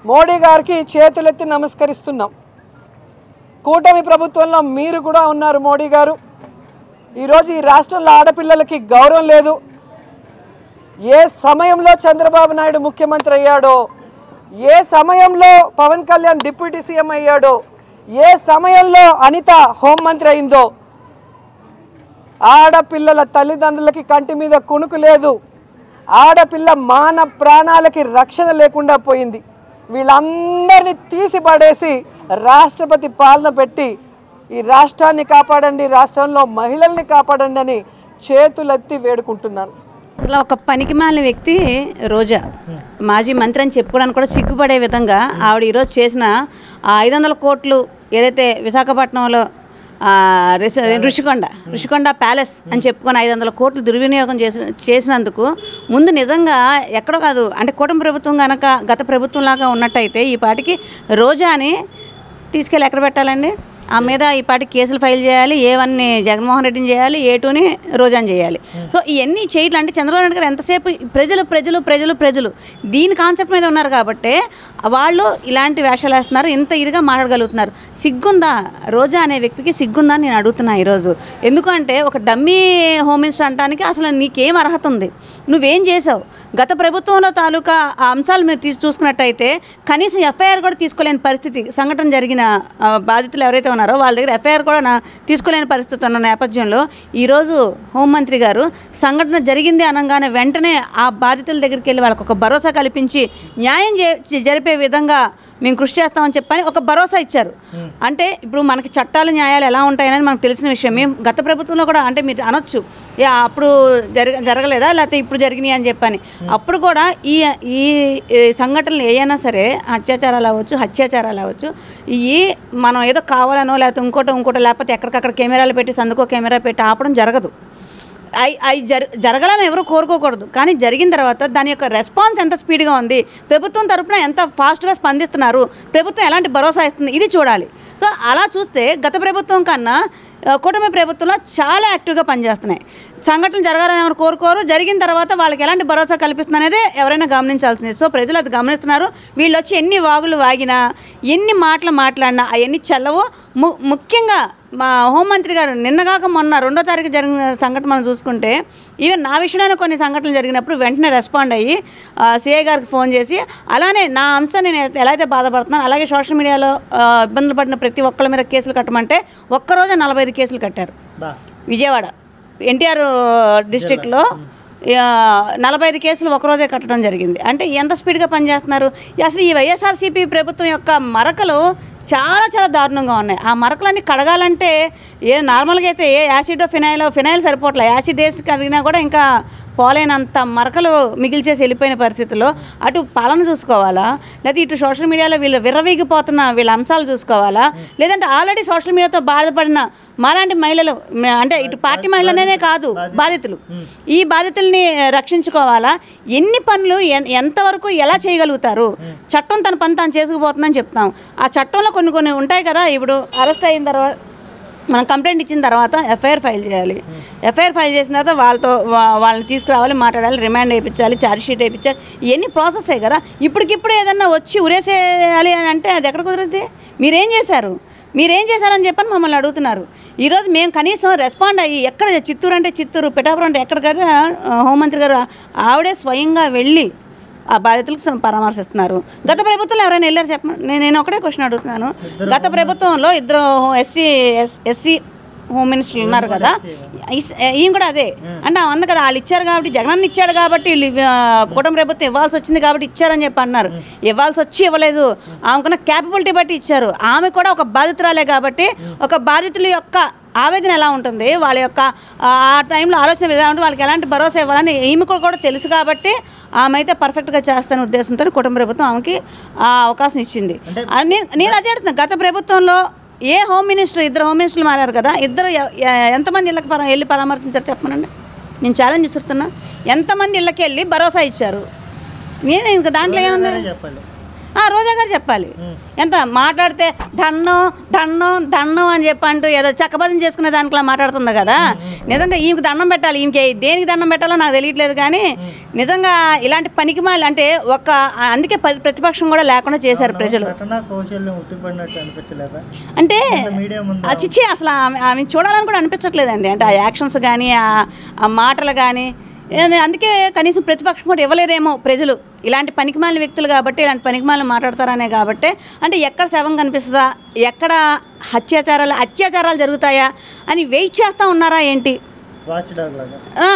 మోడీ గారికి చేతులెత్తి నమస్కరిస్తున్నాం కూటమి ప్రభుత్వంలో మీరు కూడా ఉన్నారు మోడీ గారు ఈరోజు ఈ రాష్ట్రంలో ఆడపిల్లలకి గౌరవం లేదు ఏ సమయంలో చంద్రబాబు నాయుడు ముఖ్యమంత్రి అయ్యాడో ఏ సమయంలో పవన్ కళ్యాణ్ డిప్యూటీ సీఎం అయ్యాడో ఏ సమయంలో అనిత హోంమంత్రి అయిందో ఆడపిల్లల తల్లిదండ్రులకి కంటి మీద కునుకు లేదు ఆడపిల్ల మాన ప్రాణాలకి రక్షణ లేకుండా పోయింది వీళ్ళందరినీ తీసి పడేసి రాష్ట్రపతి పాలన పెట్టి ఈ రాష్ట్రాన్ని కాపాడండి రాష్ట్రంలో మహిళల్ని కాపాడండి అని చేతులెత్తి వేడుకుంటున్నాను అసలు ఒక పనికిమాలిన వ్యక్తి రోజా మాజీ మంత్రి అని చెప్పుకోవడానికి కూడా సిగ్గుపడే విధంగా ఆవిడ ఈరోజు చేసిన ఆ ఐదు వందల కోట్లు ఏదైతే విశాఖపట్నంలో ఆ, రిష- ఋషికొండ ఋషికొండ ప్యాలెస్ అని చెప్పుకొని ఐదు వందల కోట్లు దుర్వినియోగం చేసి చేసినందుకు ముందు నిజంగా ఎక్కడో కాదు అంటే కూటమి ప్రభుత్వం కనుక గత ప్రభుత్వం లాగా ఉన్నట్టయితే ఈ పాటికి రోజాని తీసుకెళ్ళి ఎక్కడ పెట్టాలండి ఆ మీద ఈ పాటి కేసులు ఫైల్ చేయాలి ఏ వన్ని జగన్మోహన్ రెడ్డిని చేయాలి ఏ టూని రోజాని చేయాలి సో ఇవన్నీ చేయట్లు అంటే చంద్రబాబు నాయుడు గారు ఎంతసేపు ప్రజలు ప్రజలు ప్రజలు ప్రజలు దీని కాన్సెప్ట్ మీద ఉన్నారు కాబట్టి వాళ్ళు ఇలాంటి వేషాలు వేస్తున్నారు ఇంత ఇదిగా మాట్లాడగలుగుతున్నారు సిగ్గుందా రోజా అనే వ్యక్తికి సిగ్గుందా అని నేను అడుగుతున్నా ఈరోజు ఎందుకంటే ఒక డమ్మీ హోమ్ మినిస్టర్ అంటానికి అసలు నీకేం అర్హత ఉంది నువ్వేం చేసావు గత ప్రభుత్వంలో తాలూకా ఆ అంశాలు మీరు తీసి చూసుకున్నట్టయితే కనీసం ఎఫ్ఐఆర్ కూడా తీసుకోలేని పరిస్థితి సంఘటన జరిగిన ఆ, బాధితులు ఎవరైతే ఉన్నారో వాళ్ళ దగ్గర ఎఫ్ఐఆర్ కూడా నా తీసుకోలేని పరిస్థితి ఉన్న నేపథ్యంలో ఈరోజు హోంమంత్రి గారు సంఘటన జరిగింది అనగానే వెంటనే ఆ బాధితుల దగ్గరికి వెళ్ళి వాళ్ళకి ఒక భరోసా కల్పించి న్యాయం చే- జరిపే విధంగా మేము కృషి చేస్తామని చెప్పని ఒక భరోసా ఇచ్చారు అంటే ఇప్పుడు మనకి చట్టాలు న్యాయాలు ఎలా ఉంటాయనేది మనకు తెలిసిన విషయం మేము గత ప్రభుత్వంలో కూడా అంటే మీరు అనొచ్చు యా అప్పుడు జరగ జరగలేదా లేకపోతే ఇప్పుడు జరిగినాయి అని చెప్పని అప్పుడు కూడా ఈ ఈ ఈ సంఘటనలు ఏవైనా సరే అత్యాచారాలు అవ్వచ్చు హత్యాచారాలు అవ్వచ్చు ఈ మనం ఏదో కావాలనో లేకపోతే ఇంకోటో ఇంకోటో లేకపోతే ఎక్కడికక్కడ కెమెరాలు పెట్టి సందుకో కెమెరా పెట్టి ఆపడం జరగదు అవి అవి జర జరగాలని ఎవరు కోరుకోకూడదు కానీ జరిగిన తర్వాత దాని యొక్క రెస్పాన్స్ ఎంత స్పీడ్గా ఉంది ప్రభుత్వం తరపున ఎంత ఫాస్ట్గా స్పందిస్తున్నారు ప్రభుత్వం ఎలాంటి భరోసా ఇస్తుంది ఇది చూడాలి సో అలా చూస్తే గత ప్రభుత్వం కన్నా ఆ, కూటమి ప్రభుత్వంలో చాలా యాక్టివ్గా పనిచేస్తున్నాయి సంఘటన జరగాలని ఎవరు కోరుకోరు జరిగిన తర్వాత వాళ్ళకి ఎలాంటి భరోసా కల్పిస్తుంది అనేది ఎవరైనా గమనించాల్సింది సో ప్రజలు అది గమనిస్తున్నారు వీళ్ళు వచ్చి ఎన్ని వాగులు వాగినా ఎన్ని మాటలు మాట్లాడినా అవన్నీ చల్లవు ము ముఖ్యంగా మా హోంమంత్రి గారు నిన్నగాక మొన్న రెండో తారీఖు జరిగిన సంఘటన మనం చూసుకుంటే ఈవెన్ నా విషయంలో కొన్ని సంఘటనలు జరిగినప్పుడు వెంటనే రెస్పాండ్ అయ్యి సిఐ గారికి ఫోన్ చేసి అలానే నా అంశం నేను ఎలా అయితే బాధపడుతున్నాను అలాగే సోషల్ మీడియాలో ఆ, ఇబ్బందులు పడిన ప్రతి ఒక్కళ్ళ మీద కేసులు కట్టమంటే ఒక్కరోజే నలభై ఐదు కేసులు కట్టారు విజయవాడ ఎన్టీఆర్ డిస్టిక్లో నలభై ఐదు కేసులు ఒకరోజే కట్టడం జరిగింది అంటే ఎంత స్పీడ్గా పనిచేస్తున్నారు అసలు ఈ వైఎస్ఆర్సీపీ ప్రభుత్వం యొక్క మరకలు చాలా చాలా దారుణంగా ఉన్నాయి ఆ మరకలన్నీ కడగాలంటే ఏ నార్మల్గా అయితే ఏ యాసిడ్ ఫినాయిల్ ఫినాయిల్ సరిపోవట్లే యాసిడ్ వేసి కడిగినా కూడా ఇంకా పోలేనంత మరకలు మిగిల్చేసి వెళ్ళిపోయిన పరిస్థితుల్లో అటు పాలన చూసుకోవాలా లేదా ఇటు సోషల్ మీడియాలో వీళ్ళు విర్రవీగిపోతున్న వీళ్ళ అంశాలు చూసుకోవాలా లేదంటే ఆల్రెడీ సోషల్ మీడియాతో బాధపడిన మాలాంటి మహిళలు మ- అంటే ఇటు పార్టీ మహిళలనే కాదు బాధితులు ఈ బాధితుల్ని రక్షించుకోవాలా ఎన్ని పనులు ఎన్- ఎంతవరకు ఎలా చేయగలుగుతారు చట్టం తన పని తాను చేసుకుపోతుందని చెప్తాం ఆ చట్టంలో కొన్ని కొన్ని ఉంటాయి కదా ఇప్పుడు అరెస్ట్ అయిన తర్వాత మనం కంప్లైంట్ ఇచ్చిన తర్వాత ఎఫ్ఐఆర్ ఫైల్ చేయాలి ఎఫ్ఐఆర్ ఫైల్ చేసిన తర్వాత వాళ్ళతో వా- వాళ్ళని తీసుకురావాలి మాట్లాడాలి రిమాండ్ వేయించాలి ఛార్జ్ షీట్ వేయించాలి ఇవన్నీ ప్రాసెసే కదా ఇప్పటికిప్పుడు ఏదన్నా వచ్చి ఉరేసేయాలి అని అంటే అది ఎక్కడ కుదిరితే మీరేం చేశారు మీరేం చేశారని చెప్పని మమ్మల్ని అడుగుతున్నారు ఈరోజు మేము కనీసం రెస్పాండ్ అయ్యి ఎక్కడ చిత్తూరు అంటే చిత్తూరు పిఠాపురం అంటే ఎక్కడికైనా ఆ, హోంమంత్రి గారు ఆవిడే స్వయంగా వెళ్ళి ఆ బాధితులకు సం- పరామర్శిస్తున్నారు గత ప్రభుత్వంలో ఎవరైనా వెళ్ళారు చెప్పండి నేను నేను ఒకటే క్వశ్చన్ అడుగుతున్నాను గత ప్రభుత్వంలో ఇద్దరు ఎస్సీ ఎస్సీ హోమ్ మినిస్టర్లు ఉన్నారు కదా ఇస్- ఈయన కూడా అదే అంటే ఆమె అంది కదా వాళ్ళు ఇచ్చారు కాబట్టి జగన్ ఇచ్చాడు కాబట్టి వీళ్ళు ఇవ్వ- కూటమి ప్రభుత్వం ఇవ్వాల్సి వచ్చింది కాబట్టి ఇచ్చారని చెప్పి అన్నారు ఇవ్వాల్సి వచ్చి ఇవ్వలేదు ఆమెకున్న క్యాపబిలిటీ బట్టి ఇచ్చారు ఆమె కూడా ఒక బాధితురాలే కాబట్టి ఒక బాధితుల యొక్క ఆవేదన ఎలా ఉంటుంది వాళ్ళ యొక్క ఆ ఆ టైంలో ఆలోచన విధానం ఉంటుంది వాళ్ళకి ఎలాంటి భరోసా ఇవ్వాలని ఈమెకు కూడా తెలుసు కాబట్టి ఆమె అయితే పర్ఫెక్ట్గా చేస్తానే ఉద్దేశంతో కుటుంబ ప్రభుత్వం ఆమెకి ఆ అవకాశం ఇచ్చింది ఆ నేను నేను అదే అడుగుతున్నాను గత ప్రభుత్వంలో ఏ హోమ్ మినిస్టర్ ఇద్దరు హోమ్ మినిస్టర్లు మారారు కదా ఇద్దరు ఎ- ఎ- ఎంతమంది ఇళ్ళకి పరా వెళ్ళి పరామర్శించారు చెప్పమనండి నేను ఛాలెంజ్ ఇస్తున్నా ఎంతమంది ఇళ్ళకి వెళ్ళి భరోసా ఇచ్చారు నేను ఇంకా దాంట్లో ఏముంది చెప్పండి ఆ రోజా గారు చెప్పాలి ఎంత మాట్లాడితే దండం దండం దండం అని చెప్పంటూ ఏదో చక్కబదం చేసుకునే దానికిలా మాట్లాడుతుంది కదా నిజంగా ఈమెకి దండం పెట్టాలి ఈమెకి దేనికి దండం పెట్టాలో నాకు తెలియట్లేదు కానీ నిజంగా ఇలాంటి పనికిమాలి అంటే ఒక అందుకే ప- ప్రతిపక్షం కూడా లేకుండా చేశారు ప్రజలు నటన కౌశల్యం ఉట్టిపడినట్టు అనిపించలేదా అంటే మీడియా ముందు ఆ చిచ్చి అసలు ఆమె ఆమె చూడాలని కూడా అనిపించట్లేదండి అంటే ఆ యాక్షన్స్ కానీ ఆ ఆ మాటలు కానీ ఏ- అందుకే కనీసం ప్రతిపక్షం కూడా ఇవ్వలేదేమో ప్రజలు ఇలాంటి పనికిమాలిన వ్యక్తులు కాబట్టి ఇలాంటి పనికిమాలిన మాట్లాడతారనే కాబట్టి అంటే ఎక్కడ శవం కనిపిస్తుందా ఎక్కడ అత్యాచారాలు అత్యాచారాలు జరుగుతాయా అని వెయిట్ చేస్తూ ఉన్నారా ఏంటి వాచ్ డాగ్ లాగా ఆ,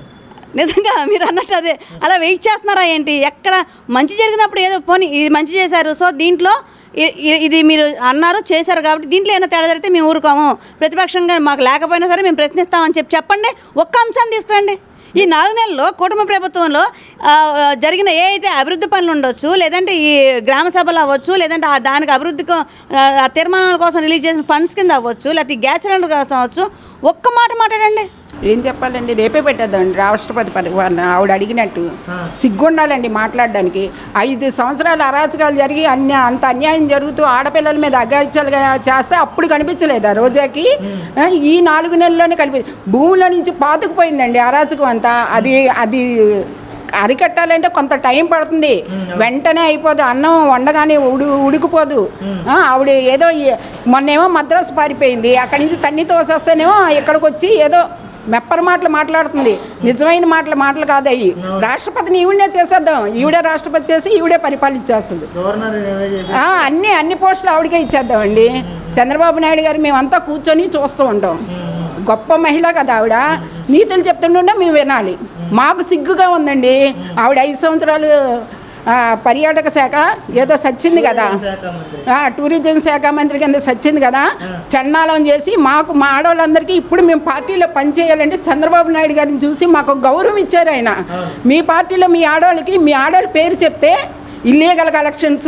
నిజంగా మీరు అన్నట్టు అదే అలా వెయిట్ చేస్తున్నారా ఏంటి ఎక్కడ మంచి జరిగినప్పుడు ఏదో పోనీ ఇది మంచి చేశారు సో దీంట్లో ఇ- ఇ- ఇది మీరు అన్నారు చేశారు కాబట్టి దీంట్లో ఏమైనా తేడా జరిగితే మేము ఊరుకోము ప్రతిపక్షంగా మాకు లేకపోయినా సరే మేము ప్రశ్నిస్తామని చెప్పి చెప్పండి ఒక్క అంశాన్ని తీసుకురండి ఈ నాలుగు నెలల్లో కుటుంబ ప్రభుత్వంలో ఆ, ఆ, జరిగిన ఏ అయితే అభివృద్ధి పనులు ఉండొచ్చు లేదంటే ఈ గ్రామ సభలు అవ్వచ్చు లేదంటే ఆ దానికి అభివృద్ధికి ఆ తీర్మానాల కోసం రిలీజ్ చేసిన ఫండ్స్ కింద అవ్వచ్చు లేకపోతే ఈ గ్యాస్ సిలిండర్ కోసం అవ్వచ్చు ఒక్క మాట మాట్లాడండి ఏం చెప్పాలండి రేపే పెట్టేద్దామండి రాష్ట్రపతి పరిపాలన ఆవిడ అడిగినట్టు సిగ్గుండాలండి మాట్లాడడానికి ఐదు సంవత్సరాలు అరాచకాలు జరిగి అన్య అంత అన్యాయం జరుగుతూ ఆడపిల్లల మీద అగాయిత్యాలు చేస్తే అప్పుడు కనిపించలేదా రోజాకి ఆ, ఈ నాలుగు నెలల్లోనే కనిపి భూమిలో నుంచి పాతుకుపోయిందండి అరాచకం అంతా అది అది అరికట్టాలంటే కొంత టైం పడుతుంది వెంటనే అయిపోదు అన్నం వండగానే ఉడి ఉడికిపోదు ఆ, ఆవిడ ఏదో ఈ- మొన్నేమో మద్రాసు పారిపోయింది అక్కడి నుంచి తన్ని తోసేస్తేనేమో ఇక్కడికి వచ్చి ఏదో మెప్పర మాటలు మాట్లాడుతుంది నిజమైన మాటలు మాటలు కాదు అయ్యి రాష్ట్రపతిని ఈవిడే చేసేద్దాం ఈవిడే రాష్ట్రపతి చేసి ఈవిడే పరిపాలించేస్తుంది గవర్నర్ ఏవే చేసి ఆ, అన్ని అన్ని పోస్టులు ఆవిడకే ఇచ్చేద్దామండి చంద్రబాబు నాయుడు గారు మేమంతా కూర్చొని చూస్తూ ఉంటాం గొప్ప మహిళ కదా ఆవిడ నీతులు చెప్తుండే మేము వినాలి మాకు సిగ్గుగా ఉందండి ఆవిడ ఐదు సంవత్సరాలు ఆ, పర్యాటక శాఖ ఏదో సచ్చింది కదా శాఖ మంత్రి ఆ, టూరిజం శాఖ మంత్రి కింద సచ్చింది కదా చండాలం చేసి మాకు మా ఆడవాళ్ళందరికీ ఇప్పుడు మేము పార్టీలో పనిచేయాలంటే చంద్రబాబు నాయుడు గారిని చూసి మాకు గౌరవం ఇచ్చారు ఆయన మీ పార్టీలో మీ ఆడవాళ్ళకి మీ ఆడవాళ్ళ పేరు చెప్తే ఇల్లీగల్ కలెక్షన్స్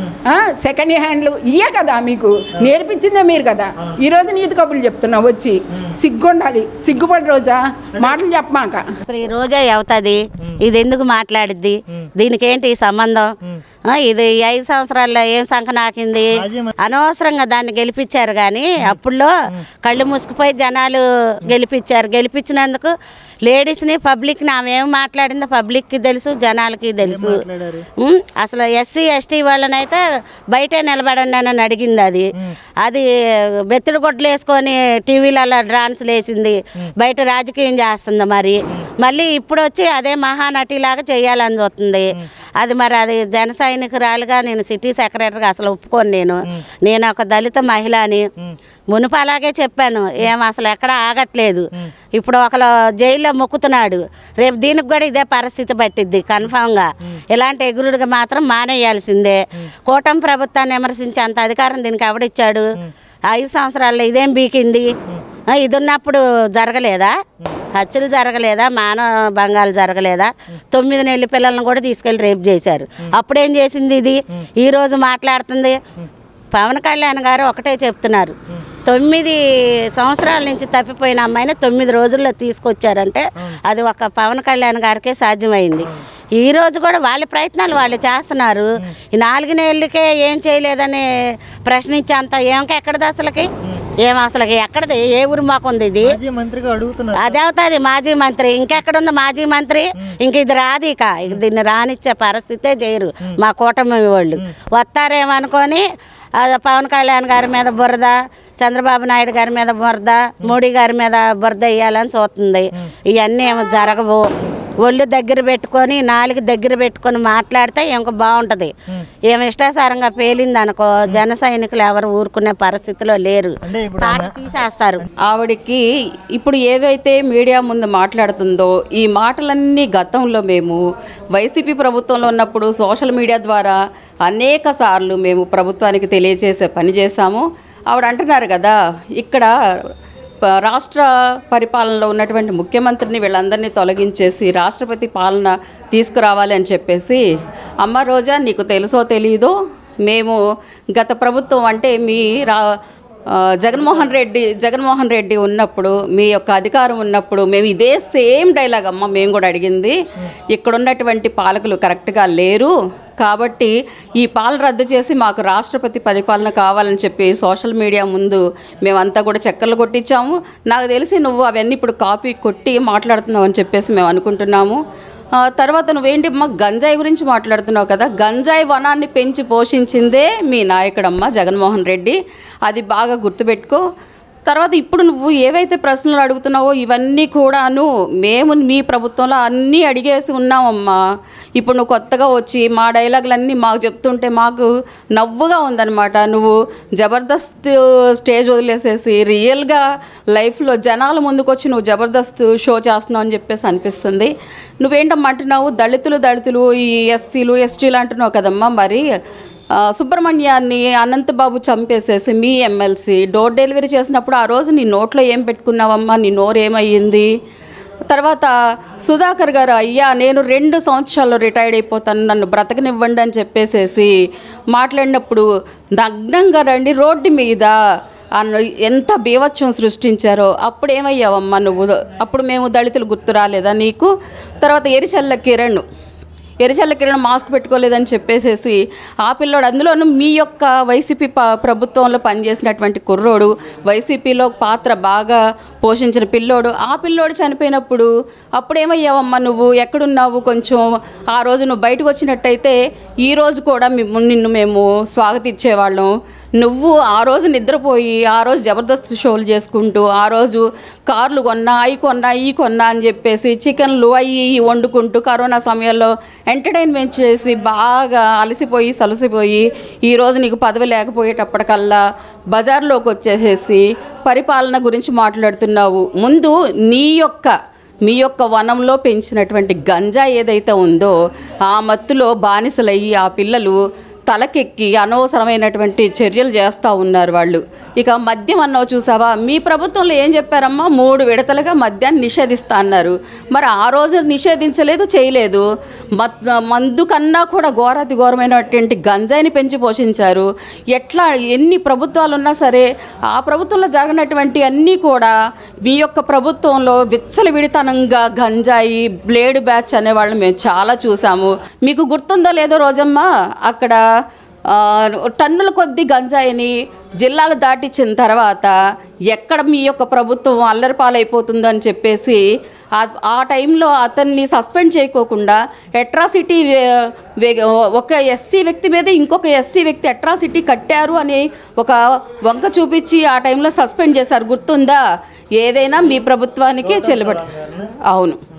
సెకండ్ హ్యాండ్లు ఇయే కదా మీకు నేర్పించిందే మీరు కదా ఈరోజు నీతి కబుర్లు చెప్తున్నా వచ్చి సిగ్గుండాలి సిగ్గుపడి రోజా మాటలు చెప్పమాక అసలు ఈ రోజే అవుతుంది ఇది ఎందుకు మాట్లాడిద్ది దీనికి ఏంటి ఈ సంబంధం ఆ, ఇది ఈ ఐదు సంవత్సరాల్లో ఏం సంఖ నాకింది అనవసరంగా దాన్ని గెలిపించారు కానీ అప్పుల్లో కళ్ళు మూసుకుపోయి జనాలు గెలిపించారు గెలిపించినందుకు లేడీస్ని పబ్లిక్ని ఆమె ఏం మాట్లాడిందో పబ్లిక్కి తెలుసు జనాలకి తెలుసు ఉం? అసలు ఎస్సీ ఎస్టీ వాళ్ళనైతే బయటే నిలబడండి అని అడిగింది అది అది బెత్తుడు గొడ్లు వేసుకొని టీవీలలో డాన్సులు వేసింది బయట రాజకీయం చేస్తుంది మరి మళ్ళీ ఇప్పుడు వచ్చి అదే మహానటిలాగా చేయాలని చూస్తుంది అది మరి అది జన సైనికురాలుగా నేను సిటీ సెక్రటరీగా అసలు ఒప్పుకోను నేను నేను ఒక దళిత మహిళ అని మునుపు అలాగే చెప్పాను ఏం అసలు ఎక్కడ ఆగట్లేదు ఇప్పుడు ఒకరు జైల్లో మొక్కుతున్నాడు రేపు దీనికి కూడా ఇదే పరిస్థితి పట్టిద్ది కన్ఫామ్గా ఇలాంటి ఎగురుడిగా మాత్రం మానేయాల్సిందే కూటమి ప్రభుత్వాన్ని విమర్శించే అంత అధికారం దీనికి ఎవడిచ్చాడు ఐదు సంవత్సరాల్లో ఇదేం బీకింది ఆ, ఇది ఉన్నప్పుడు జరగలేదా హత్యలు జరగలేదా మానవ భంగాలు జరగలేదా తొమ్మిది నెలల పిల్లలను కూడా తీసుకెళ్లి రేపు చేశారు అప్పుడేం చేసింది ఇది ఈ రోజు మాట్లాడుతుంది పవన్ కళ్యాణ్ గారు ఒకటే చెప్తున్నారు తొమ్మిది సంవత్సరాల నుంచి తప్పిపోయిన అమ్మాయిని తొమ్మిది రోజుల్లో తీసుకొచ్చారంటే అది ఒక పవన్ కళ్యాణ్ గారికే సాధ్యమైంది ఈ రోజు కూడా వాళ్ళ ప్రయత్నాలు వాళ్ళు చేస్తున్నారు ఈ నాలుగు నెలలకే ఏం చేయలేదని ప్రశ్నించేంత ఏమకెక్కడది అసలుకి ఏం అసలుకి ఎక్కడది ఏ ఊరు మాకుంది ఇది మాజీ మంత్రిగా అడుగుతున్నారు అదే అవుతుంది మాజీ మంత్రి ఇంకెక్కడుంది మాజీ మంత్రి ఇంక ఇది రాదు ఇక ఇక దీన్ని రానిచ్చే పరిస్థితే చేయరు మా కూటమి వాళ్ళు వస్తారేమనుకొని ఆ పవన్ కళ్యాణ్ గారి మీద బురద చంద్రబాబు నాయుడు గారి మీద బురద మోడీ గారి మీద బురద వేయాలని చూస్తుంది ఇవన్నీ ఏమో జరగవు ఒళ్ళు దగ్గర పెట్టుకొని నాలుగు దగ్గర పెట్టుకొని మాట్లాడితే ఇంకా బాగుంటుంది ఏమి ఇష్టాసారంగా పేలింది అనుకో జన సైనికులు ఎవరు ఊరుకునే పరిస్థితిలో లేరు అంటే ఇప్పుడు తాట తీసేస్తారు ఆవిడకి ఇప్పుడు ఏవైతే మీడియా ముందు మాట్లాడుతుందో ఈ మాటలన్నీ గతంలో మేము వైసీపీ ప్రభుత్వంలో ఉన్నప్పుడు సోషల్ మీడియా ద్వారా అనేక సార్లు మేము ప్రభుత్వానికి తెలియజేసే పని చేశాము ఆవిడ అంటున్నారు కదా ఇక్కడ ప- రాష్ట్ర పరిపాలనలో ఉన్నటువంటి ముఖ్యమంత్రిని వీళ్ళందరినీ తొలగించేసి రాష్ట్రపతి పాలన తీసుకురావాలి అని చెప్పేసి అమ్మ రోజా నీకు తెలుసో తెలీదో మేము గత ప్రభుత్వం అంటే మీ రా ఆ, జగన్మోహన్ రెడ్డి జగన్మోహన్ రెడ్డి ఉన్నప్పుడు మీ యొక్క అధికారం ఉన్నప్పుడు మేము ఇదే సేమ్ డైలాగ్ అమ్మ మేము కూడా అడిగింది ఇక్కడ ఉన్నటువంటి పాలకులు కరెక్ట్గా లేరు కాబట్టి ఈ పాలన రద్దు చేసి మాకు రాష్ట్రపతి పరిపాలన కావాలని చెప్పి సోషల్ మీడియా ముందు మేమంతా కూడా చక్కర్లు కొట్టించాము నాకు తెలిసి నువ్వు అవన్నీ ఇప్పుడు కాపీ కొట్టి మాట్లాడుతున్నావు అని చెప్పేసి మేము అనుకుంటున్నాము ఆ, తర్వాత నువ్వేంటి అమ్మ గంజాయి గురించి మాట్లాడుతున్నావు కదా గంజాయి వనాన్ని పెంచి పోషించిందే మీ నాయకుడమ్మ జగన్మోహన్ రెడ్డి అది బాగా గుర్తుపెట్టుకో తర్వాత ఇప్పుడు నువ్వు ఏవైతే ప్రశ్నలు అడుగుతున్నావో ఇవన్నీ కూడాను మేము మీ ప్రభుత్వంలో అన్నీ అడిగేసి ఉన్నామమ్మా ఇప్పుడు నువ్వు కొత్తగా వచ్చి మా డైలాగులన్నీ మాకు చెప్తుంటే మాకు నవ్వుగా ఉందన్నమాట నువ్వు జబర్దస్త్ స్టేజ్ వదిలేసేసి రియల్గా లైఫ్లో జనాల ముందుకు వచ్చి నువ్వు జబర్దస్త్ షో చేస్తున్నావు అని చెప్పేసి అనిపిస్తుంది నువ్వేంటమ్మా అంటున్నావు దళితులు దళితులు ఈ ఎస్సీలు ఎస్టీలు అంటున్నావు కదమ్మా మరి ఆ, సుబ్రహ్మణ్యాన్ని అనంతబాబు చంపేసేసి మీ ఎమ్మెల్సీ డోర్ డెలివరీ చేసినప్పుడు ఆ రోజు నీ నోట్లో ఏం పెట్టుకున్నావమ్మా నీ నోరు ఏమయ్యింది తర్వాత సుధాకర్ గారు అయ్యా నేను రెండు సంవత్సరాల్లో రిటైర్డ్ అయిపోతాను నన్ను బ్రతకనివ్వండి అని చెప్పేసేసి మాట్లాడినప్పుడు నగ్నంగా రండి రోడ్డు మీద అన్న ఎంత బీభత్సం సృష్టించారో అప్పుడు ఏమయ్యావమ్మా నువ్వు అప్పుడు మేము దళితులు గుర్తు రాలేదా నీకు తర్వాత ఎరిచల్ల కిరణ్ ఎరిచల్ల కిరణ్ మాస్క్ పెట్టుకోలేదని చెప్పేసేసి ఆ పిల్లోడు అందులోనూ మీ యొక్క వైసీపీ ప ప్రభుత్వంలో పనిచేసినటువంటి కుర్రోడు వైసీపీలో పాత్ర బాగా పోషించిన పిల్లోడు ఆ పిల్లోడు చనిపోయినప్పుడు అప్పుడేమయ్యావమ్మా నువ్వు ఎక్కడున్నావు కొంచెం ఆ రోజు నువ్వు బయటకు వచ్చినట్టయితే ఈ రోజు కూడా మేము నిన్ను మేము స్వాగతించేవాళ్ళం నువ్వు ఆ రోజు నిద్రపోయి ఆ రోజు జబర్దస్త్ షోలు చేసుకుంటూ ఆ రోజు కార్లు కొన్నా అవి కొన్నా ఈ కొన్నా అని చెప్పేసి చికెన్లు అవి ఇవి వండుకుంటూ కరోనా సమయంలో ఎంటర్టైన్మెంట్ చేసి బాగా అలసిపోయి సలసిపోయి ఈ రోజు నీకు పదవి లేకపోయేటప్పటికల్లా బజార్లోకి వచ్చేసేసి పరిపాలన గురించి మాట్లాడుతున్నావు ముందు నీ యొక్క మీ యొక్క వనంలో పెంచినటువంటి గంజా ఏదైతే ఉందో ఆ మత్తులో బానిసలయ్యి ఆ పిల్లలు తలకెక్కి అనవసరమైనటువంటి చర్యలు చేస్తూ ఉన్నారు వాళ్ళు ఇక మద్యం అన్నావు చూసావా మీ ప్రభుత్వంలో ఏం చెప్పారమ్మా మూడు విడతలుగా మద్యాన్ని నిషేధిస్తా అన్నారు మరి ఆ రోజు నిషేధించలేదు చేయలేదు మత్ మందు కన్నా కూడా ఘోరాతి ఘోరమైనటువంటి గంజాయిని పెంచి పోషించారు ఎట్లా ఎన్ని ప్రభుత్వాలు ఉన్నా సరే ఆ ప్రభుత్వంలో జరగనటువంటి అన్నీ కూడా మీ యొక్క ప్రభుత్వంలో విచ్చలవిడితనంగా గంజాయి బ్లేడ్ బ్యాచ్ అనేవాళ్ళు మేము చాలా చూసాము మీకు గుర్తుందో లేదో రోజమ్మా అక్కడ ఆ, టన్నుల కొద్ది గంజాయిని జిల్లాలు దాటించిన తర్వాత ఎక్కడ మీ యొక్క ప్రభుత్వం అల్లరి పాలైపోతుందో అని చెప్పేసి ఆ- ఆ టైంలో అతన్ని సస్పెండ్ చేయకోకుండా అట్రాసిటీ ఒక ఎస్సీ వ్యక్తి మీద ఇంకొక ఎస్సీ వ్యక్తి అట్రాసిటీ కట్టారు అని ఒక వంక చూపించి ఆ టైంలో సస్పెండ్ చేశారు గుర్తుందా ఏదైనా మీ ప్రభుత్వానికే చెల్లబడి అవును